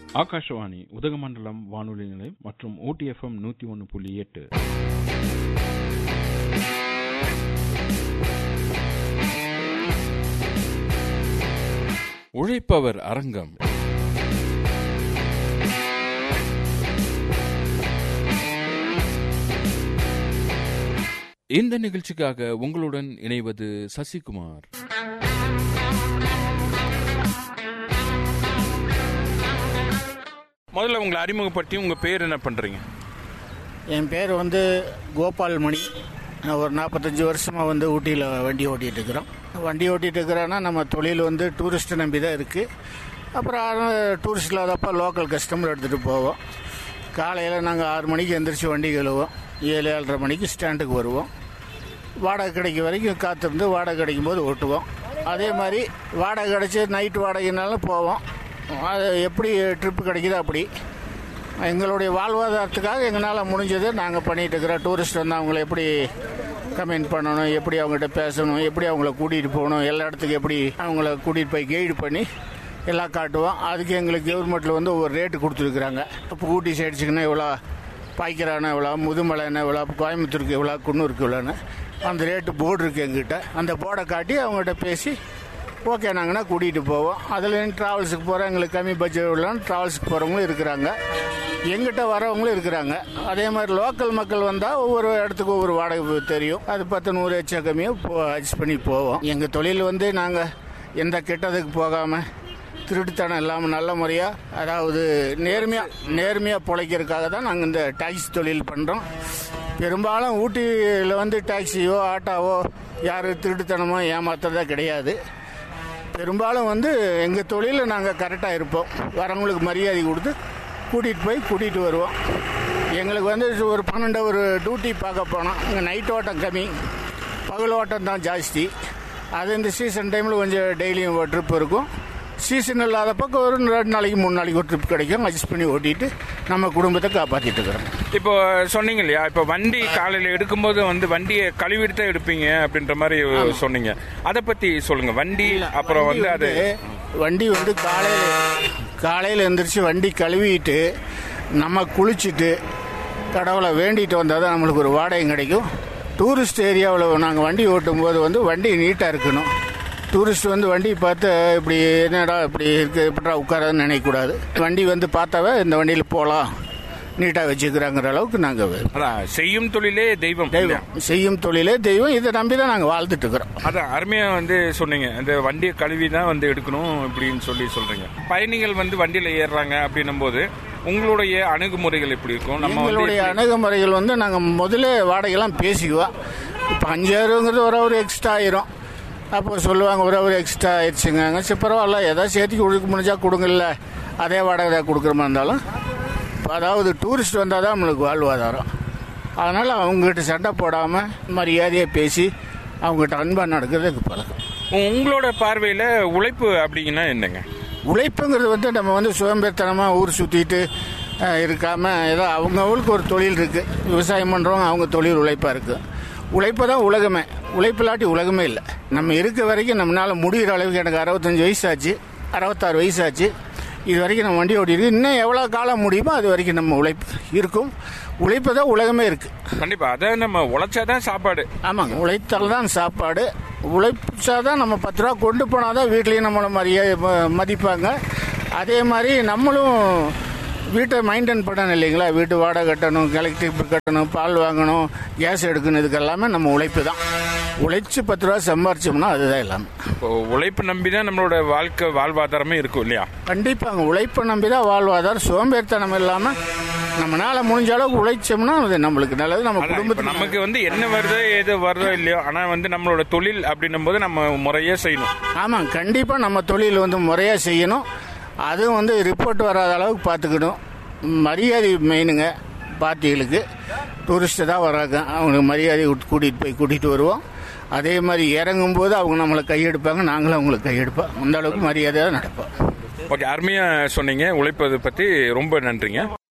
ஆகாஷவாணி உதகமண்டலம் வானொலி நிலையம் மற்றும் ஓடிஎஃப்எம் நூற்றி ஒன்று புள்ளி எட்டு உழைப்பவர் அரங்கம் இந்த நிகழ்ச்சிக்காக உங்களுடன் இணைவது சசிகுமார் முதல்ல உங்களை அறிமுகப்படுத்தி உங்க பேர் என்ன பண்றீங்க என் பேர் வந்து கோபால் மணி நான் ஒரு நாற்பத்தஞ்சு வருஷமாக வந்து ஊட்டியில் வண்டி ஓட்டிகிட்டு இருக்கிறோம் வண்டி ஓட்டிகிட்டு இருக்கிறோன்னா நம்ம தொழில் வந்து டூரிஸ்ட்டை நம்பி தான் இருக்குது அப்புறம் டூரிஸ்ட் இல்லாதப்போ லோக்கல் கஸ்டமர் எடுத்துகிட்டு போவோம் காலையில் நாங்கள் ஆறு மணிக்கு எந்திரிச்சு வண்டி கழுவோம் ஏழு ஏழரை மணிக்கு ஸ்டாண்டுக்கு வருவோம் வாடகை கிடைக்க வரைக்கும் காத்திருந்து வாடகை கிடைக்கும் போது ஓட்டுவோம் அதே மாதிரி வாடகை கிடைச்சி நைட்டு வாடகைனாலும் போவோம் அது எப்படி ட்ரிப்பு கிடைக்குதோ அப்படி எங்களுடைய வாழ்வாதாரத்துக்காக எங்களால் முடிஞ்சதை நாங்கள் பண்ணிகிட்டு இருக்கிறோம் டூரிஸ்ட் வந்து அவங்கள எப்படி கமெண்ட் பண்ணணும் எப்படி அவங்ககிட்ட பேசணும் எப்படி அவங்கள கூட்டிகிட்டு போகணும் எல்லா இடத்துக்கு எப்படி அவங்கள கூட்டிகிட்டு போய் கைடு பண்ணி எல்லாம் காட்டுவோம் அதுக்கு எங்களுக்கு கவர்மெண்ட்டில் வந்து ஒரு ரேட்டு கொடுத்துருக்குறாங்க இப்போ ஊட்டி சைடுச்சுக்குன்னா இவ்வளோ பாய்க்கிறான இவ்வளோ முதுமலைன்னு இவ்வளோ கோயம்புத்தூருக்கு இவ்வளோ குன்னூருக்கு இவ்வளோன்னு அந்த ரேட்டு போர்டு இருக்குது எங்ககிட்ட அந்த போர்டை காட்டி அவங்ககிட்ட பேசி ஓகே நாங்கன்னா கூட்டிகிட்டு போவோம் அதில் ட்ராவல்ஸுக்கு போகிறோம் எங்களுக்கு கம்மி பட்ஜெட் உள்ளன்னு ட்ராவல்ஸுக்கு போகிறவங்களும் இருக்கிறாங்க எங்கிட்ட வரவங்களும் இருக்கிறாங்க அதே மாதிரி லோக்கல் மக்கள் வந்தால் ஒவ்வொரு இடத்துக்கு ஒவ்வொரு வாடகை தெரியும் அது பத்து நூறு எச்சா கம்மியாக போ அட்ஜஸ்ட் பண்ணி போவோம் எங்கள் தொழில் வந்து நாங்கள் எந்த கெட்டதுக்கு போகாமல் திருட்டுத்தனம் இல்லாமல் நல்ல முறையாக அதாவது நேர்மையாக நேர்மையாக பிழைக்கிறதுக்காக தான் நாங்கள் இந்த டாக்ஸி தொழில் பண்ணுறோம் பெரும்பாலும் ஊட்டியில் வந்து டாக்ஸியோ ஆட்டோவோ யாரும் திருட்டுத்தனமோ ஏமாத்துறதா கிடையாது பெரும்பாலும் வந்து எங்கள் தொழிலில் நாங்கள் கரெக்டாக இருப்போம் வரவங்களுக்கு மரியாதை கொடுத்து கூட்டிகிட்டு போய் கூட்டிகிட்டு வருவோம் எங்களுக்கு வந்து ஒரு பன்னெண்டு ஒரு டியூட்டி பார்க்க போனோம் இங்கே நைட் ஓட்டம் கம்மி பகல் ஓட்டம் தான் ஜாஸ்தி அது இந்த சீசன் டைமில் கொஞ்சம் டெய்லியும் ஒரு ட்ரிப் இருக்கும் சீசன் இல்லாத பக்கம் ஒரு ரெண்டு நாளைக்கு மூணு நாளைக்கு ஒரு ட்ரிப் கிடைக்கும் அட்ஜஸ்ட் பண்ணி ஓட்டிட்டு நம்ம குடும்பத்தை காப்பாற்றிட்டு இருக்கிறோம் இப்போ சொன்னீங்க இல்லையா இப்போ வண்டி காலையில எடுக்கும்போது வந்து வண்டியை கழுவிட்டு தான் எடுப்பீங்க அப்படின்ற மாதிரி சொன்னீங்க அதை பத்தி சொல்லுங்க வண்டி அப்புறம் வந்து அது வண்டி வந்து காலையில் காலையில் எழுந்திரிச்சு வண்டி கழுவிட்டு நம்ம குளிச்சுட்டு கடவுளை வேண்டிட்டு வந்தால் தான் நம்மளுக்கு ஒரு வாடகை கிடைக்கும் டூரிஸ்ட் ஏரியாவில் நாங்கள் வண்டி ஓட்டும் போது வந்து வண்டி நீட்டாக இருக்கணும் டூரிஸ்ட் வந்து வண்டி பார்த்து இப்படி என்னடா இப்படி இருக்கு இப்படா உட்காரன்னு நினைக்கக்கூடாது வண்டி வந்து பார்த்தாவே இந்த வண்டியில் போகலாம் நீட்டாக வச்சுக்கிறாங்கிற அளவுக்கு நாங்கள் அதான் செய்யும் தொழிலே தெய்வம் இல்லையா? தெய்வம் செய்யும் தொழிலே தெய்வம் இதை நம்பி தான் நாங்கள் வாழ்ந்துட்டு இருக்கிறோம் அதான் அருமையா வந்து சொன்னீங்க இந்த வண்டியை கழுவி தான் வந்து எடுக்கணும் அப்படின்னு சொல்லி சொல்றீங்க பயணிகள் வந்து வண்டியில ஏறுறாங்க அப்படின்னும் போது உங்களுடைய அணுகுமுறைகள் எப்படி இருக்கும் நம்ம வந்து எங்களுடைய எப்படி- அணுகுமுறைகள் வந்து நாங்கள் முதல்ல வாடகைலாம் பேசிக்குவோம் இப்போ அஞ்சாயிரங்கிறது ஒரு ஒரு எக்ஸ்ட்ரா ஆயிரும் அப்போ சொல்லுவாங்க ஒரு ஒரு எக்ஸ்ட்ரா ஆயிடுச்சுங்க சரி பரவாயில்ல ஏதாவது சேர்த்து கொடுக்க முடிஞ்சா கொடுங்கல்ல அதே வாடகை தான் கொடுக்குற மாதிரி இருந்தாலும் இப்போ அதாவது டூரிஸ்ட் வந்தால் தான் நம்மளுக்கு வாழ்வாதாரம் அதனால் அவங்ககிட்ட சண்டை போடாமல் மரியாதையாக பேசி அவங்ககிட்ட அன்பாக நடக்கிறதுக்கு பழக்கம் உங்களோட பார்வையில உழைப்பு அப்படிங்கன்னா என்னங்க உழைப்புங்கிறது வந்து நம்ம வந்து சுதந்திரத்தனமாக ஊர் சுற்றிட்டு இருக்காமல் ஏதோ அவங்கவுங்களுக்கு ஒரு தொழில் இருக்குது விவசாயம் பண்ணுறவங்க அவங்க தொழில் உழைப்பாக இருக்குது உழைப்பு தான் உலகமே உழைப்பில்லாட்டி உலகமே இல்லை நம்ம இருக்க வரைக்கும் நம்மளால் முடிகிற அளவுக்கு எனக்கு அறுபத்தஞ்சு வயசாச்சு அறுபத்தாறு வயசாச்சு இது வரைக்கும் நம்ம வண்டி ஓட்டிருக்கு இன்னும் எவ்வளோ காலம் முடியுமோ அது வரைக்கும் நம்ம உழைப்பு இருக்கும் உழைப்பு தான் உலகமே இருக்குது கண்டிப்பா அதான் நம்ம உழைச்சாதான் சாப்பாடு ஆமாங்க உழைத்தால் தான் சாப்பாடு உழைச்சா தான் நம்ம பத்து ரூபா கொண்டு போனால் தான் வீட்லேயும் நம்மளை மரியாதை ம- மதிப்பாங்க அதே மாதிரி நம்மளும் வீட்டை மெயின்டைன் பண்ணணும் இல்லைங்களா வீட்டு வாடகை கட்டணும் எலக்ட்ரிக் பில் கட்டணும் பால் வாங்கணும் கேஸ் எடுக்கணும் இதுக்கு எல்லாமே நம்ம உழைப்பு தான் உழைச்சி பத்து ரூபா சம்பாரிச்சோம்னா அதுதான் எல்லாமே இப்போ உழைப்பு நம்பி தான் நம்மளோட வாழ்க்கை வாழ்வாதாரமே இருக்கும் இல்லையா கண்டிப்பாங்க உழைப்பை நம்பி தான் வாழ்வாதாரம் சோம்பேறித்தனம் இல்லாமல் நம்மளால முடிஞ்ச அளவுக்கு உழைச்சோம்னா அது நம்மளுக்கு நல்லது நம்ம அதான் இப்ப குடும்பத்துக்கு நமக்கு வந்து என்ன வருதோ ஏதோ வருதோ இல்லையோ ஆனா வந்து நம்மளோட தொழில் அப்படின்னும் போது நம்ம முறையே செய்யணும் ஆமாம் கண்டிப்பாக நம்ம தொழில் வந்து முறையாக செய்யணும் அதுவும் வந்து ரிப்போர்ட் வராத அளவுக்கு பார்த்துக்கணும் மரியாதை மெயினுங்க பார்ட்டிகளுக்கு டூரிஸ்ட்டு தான் வராங்க அவங்களுக்கு மரியாதை விட்டு கூட்டிகிட்டு போய் கூட்டிகிட்டு வருவோம் அதே மாதிரி இறங்கும்போது அவங்க நம்மளை கையெடுப்பாங்க நாங்களும் அவங்களுக்கு கையெடுப்போம் அந்த அளவுக்கு மரியாதையாக நடப்போம் ஓகே அருமையா சொன்னீங்க உழைப்பது பத்தி ரொம்ப நன்றிங்க